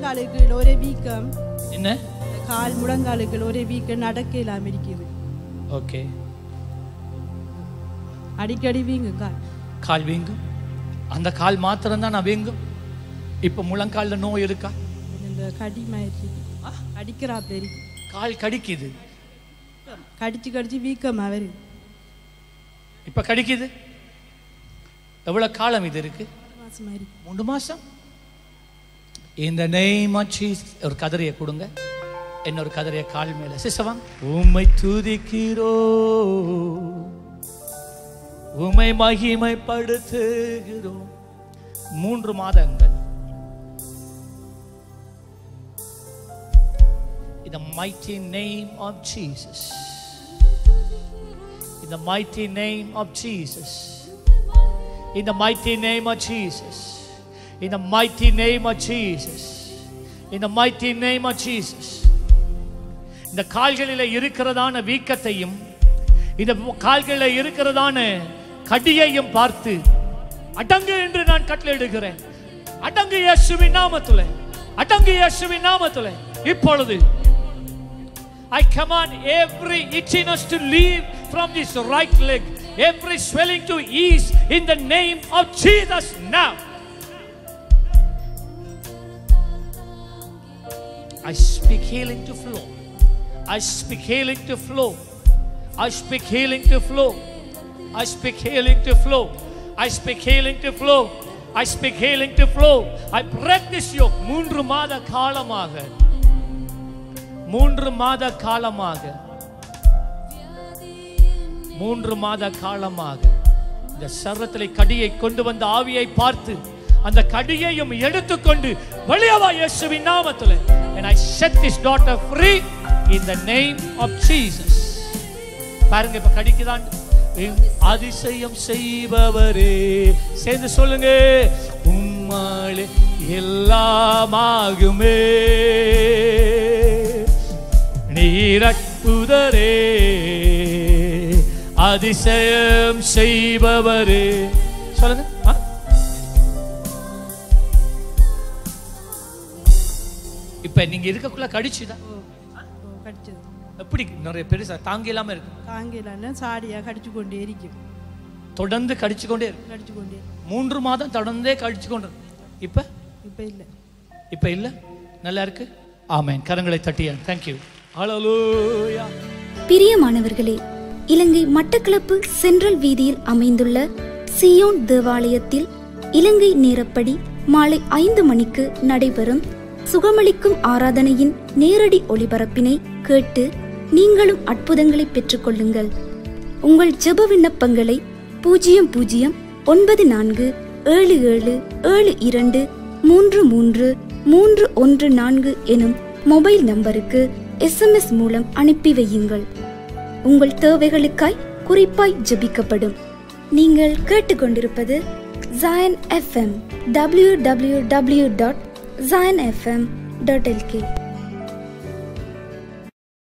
முழங்காலுக்கு ஒரே வீக்கம் என்ன இந்த கால் முழங்காலுக்கு ஒரே வீக்கம் நடக்க இல்லாம இருக்குது ஓகே அடிக்கடி வீங்க கால் கால் வீங்கும் அந்த கால் மாத்திரம் தான் நான் வீங்கும் இப்போ முழங்காலில் நோய் இருக்கா இந்த கடி மாதிரி அடிக்கிறாப்ல இருக்கு கால் கடிக்குது கடிச்சு கடிச்சு வீக்கமா வருது இப்போ கடிக்குது எவ்வளோ காலம் இது இருக்கு மாசம் மாதிரி மூணு மாசம் இந்த நெய்ம் ஒரு கதறிய கொடுங்க இன்னொரு கதறிய கால் மேல சிசவாங்க உம்மை துதிக்கிறோ உம்மை மகிமைப்படுத்துகிறோம் மூன்று மாதங்கள் In the mighty name of Jesus. In the mighty name of Jesus. In the mighty name of Jesus. In the mighty name of Jesus. In the mighty name of Jesus. இந்த கால்களில் இருக்கிறதான வீக்கத்தையும் இந்த கால்களில் இருக்கிறதான கடியையும் பார்த்து அடங்கு என்று நான் கட்டளையிடுகிறேன் அடங்கு இயேசுவின் நாமத்துல அடங்கு இயேசுவின் நாமத்துல இப்பொழுது I command every itchiness to leave from this right leg, every swelling to ease in the name of Jesus now. I speak healing to flow. I speak healing to flow. I speak healing to flow. I speak healing to flow. I speak healing to flow. I speak healing to flow. I break this yoke. மூன்று மாத காலமாக மூன்று மாத காலமாக மூன்று மாத காலமாக இந்த சர்வத்திலே கடியை கொண்டு வந்த ஆவியை பார்த்து அந்த கடியையும் எடுத்துக்கொண்டு வெளியவா இயேசுவின் நாமத்தில் and I set this daughter free in the name of Jesus பாருங்க இப்ப கடிக்குதான் எம் அதிசயம் செய்பவரே சேர்ந்து சொல்லுங்க உம்மாலே எல்லாமாகுமே நீரட்புதரே அதிசயம் செய்பவரே சொல்லுங்க ஆ? இப்ப நீங்க இருக்கக்குள்ள கடிச்சுதான் ஓ ஓ கடிச்சது எப்படி நிறைய பெருசா தாங்க இல்லாம இருக்கு தாங்கலான்னு சாடியா கடிச்சு கொண்டே இருக்கும் தொடர்ந்து கடிச்சு கொண்டே இருக்கு கடிச்சு கொண்டே மூன்று மாதம் தொடர்ந்தே கடிச்சு கொண்டு இருக்கு. இப்ப இப்ப இல்ல இப்ப இல்ல நல்லா இருக்கு ஆமென் கரங்களை தட்டியா தேங்க்யூ ஹalleluya பிரியமானவர்களே இலங்கை மட்டக்களப்பு சென்ட்ரல் வீதியில் அமைந்துள்ள சியோன் தேவாலயத்தில் இலங்கை நேரப்படி மாலை ஐந்து மணிக்கு நடைபெறும் சுகமளிக்கும் ஆராதனையின் நேரடி ஒளிபரப்பினை கேட்டு நீங்களும் அற்புதங்களை பெற்றுக்கொள்ளுங்கள் உங்கள் ஜெப விண்ணப்பங்களை பூஜ்ஜியம் பூஜ்ஜியம் ஒன்பது நான்கு ஏழு ஏழு ஏழு இரண்டு மூன்று மூன்று மூன்று ஒன்று நான்கு எனும் மொபைல் நம்பருக்கு எஸ்எம்எஸ் மூலம் அனுப்பி வையுங்கள் உங்கள் தேவைகளுக்காய் குறிப்பாய் ஜெபிக்கப்படும் நீங்கள் கேட்டுக்கொண்டிருப்பது Zion FM W W W dot Zion FM dot L K